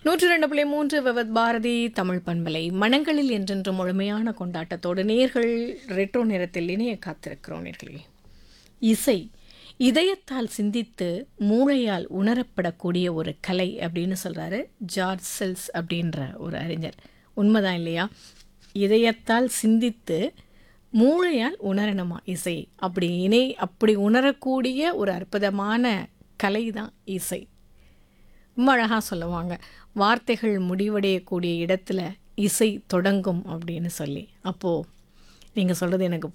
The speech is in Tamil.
நூற்றி ரெண்டு புள்ளி மூன்று விவத் பாரதி தமிழ் பண்பலை மனங்களில் என்றென்று முழுமையான கொண்டாட்டத்தோடு நேர்கள் ரெட்ரோ நேரத்தில் இணைய காத்திருக்கிறோம் நேர்களே இசை இதயத்தால் சிந்தித்து மூளையால் உணரப்படக்கூடிய ஒரு கலை அப்படின்னு சொல்கிறாரு ஜார்ஜ் செல்ஸ் அப்படின்ற ஒரு அறிஞர் உண்மைதான் இல்லையா இதயத்தால் சிந்தித்து மூளையால் உணரணுமா இசை அப்படி இணை அப்படி உணரக்கூடிய ஒரு அற்புதமான கலை தான் இசை ரொம்ப அழகாக சொல்லுவாங்க வார்த்தைகள் முடிவடையக்கூடிய இடத்துல இசை தொடங்கும் அப்படின்னு சொல்லி அப்போது நீங்கள் சொல்கிறது எனக்கு